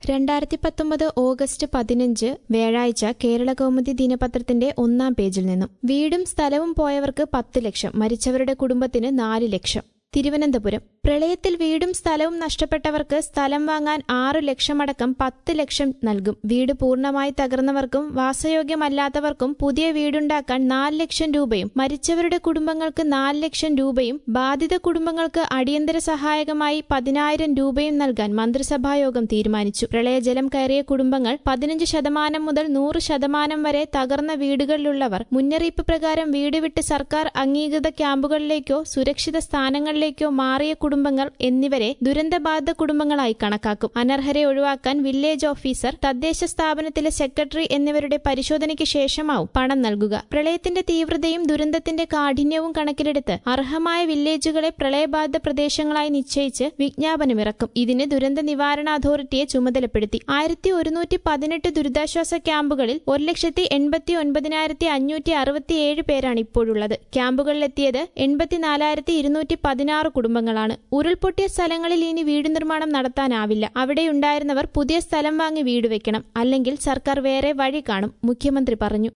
രണ്ടായിരത്തി പത്തൊമ്പത് ഓഗസ്റ്റ് പതിനഞ്ച് വ്യാഴാഴ്ച കേരള കൗമുദി ദിനപത്രത്തിന്റെ ഒന്നാം പേജിൽ നിന്നും വീടും സ്ഥലവും പോയവർക്ക് പത്ത് ലക്ഷം മരിച്ചവരുടെ കുടുംബത്തിന് നാല് ലക്ഷം തിരുവനന്തപുരം പ്രളയത്തിൽ വീടും സ്ഥലവും നഷ്ടപ്പെട്ടവർക്ക് സ്ഥലം വാങ്ങാൻ ആറു ലക്ഷമടക്കം പത്ത് ലക്ഷം നൽകും വീട് പൂർണ്ണമായി തകർന്നവർക്കും വാസയോഗ്യമല്ലാത്തവർക്കും പുതിയ വീടുണ്ടാക്കാൻ നാല് ലക്ഷം രൂപയും മരിച്ചവരുടെ കുടുംബങ്ങൾക്ക് നാല് ലക്ഷം രൂപയും ബാധിത കുടുംബങ്ങൾക്ക് അടിയന്തര സഹായകമായി പതിനായിരം രൂപയും നൽകാൻ മന്ത്രിസഭായോഗം തീരുമാനിച്ചു പ്രളയജലം കയറിയ കുടുംബങ്ങൾ പതിനഞ്ച് ശതമാനം മുതൽ നൂറ് ശതമാനം വരെ തകർന്ന വീടുകളിലുള്ളവർ മുന്നറിയിപ്പ് പ്രകാരം വീട് വിട്ട് സർക്കാർ അംഗീകൃത ക്യാമ്പുകളിലേക്കോ സുരക്ഷിത സ്ഥാനങ്ങളിലേക്കോ മാറിയ കുടുംബങ്ങൾ എന്നിവരെ ദുരന്തബാധിത കുടുംബങ്ങളായി കണക്കാക്കും അനർഹരെ ഒഴിവാക്കാൻ വില്ലേജ് ഓഫീസർ തദ്ദേശ സ്ഥാപനത്തിലെ സെക്രട്ടറി എന്നിവരുടെ പരിശോധനയ്ക്ക് ശേഷമാവും പണം നൽകുക പ്രളയത്തിന്റെ തീവ്രതയും ദുരന്തത്തിന്റെ കാഠിന്യവും കണക്കിലെടുത്ത് അർഹമായ വില്ലേജുകളെ പ്രളയബാധിത പ്രദേശങ്ങളായി നിശ്ചയിച്ച് വിജ്ഞാപനമിറക്കും ഇതിന് ദുരന്ത നിവാരണ അതോറിറ്റിയെ ചുമതലപ്പെടുത്തി ആയിരത്തി ഒരുന്നൂറ്റി പതിനെട്ട് ദുരിതാശ്വാസ ക്യാമ്പുകളിൽ ഒരു ലക്ഷത്തി എൺപത്തി ഒൻപതിനായിരത്തി അഞ്ഞൂറ്റി അറുപത്തിയേഴ് പേരാണ് ഇപ്പോഴുള്ളത് ക്യാമ്പുകളിലെത്തിയത് എൺപത്തിനാലായിരത്തി ഇരുന്നൂറ്റി പതിനാറ് കുടുംബങ്ങളാണ് ഉരുൾപൊട്ടിയ സ്ഥലങ്ങളിൽ ഇനി വീട് നിർമ്മാണം നടത്താനാവില്ല അവിടെയുണ്ടായിരുന്നവർ പുതിയ സ്ഥലം വാങ്ങി വീട് വെക്കണം അല്ലെങ്കിൽ സർക്കാർ വേറെ വഴി കാണും മുഖ്യമന്ത്രി പറഞ്ഞു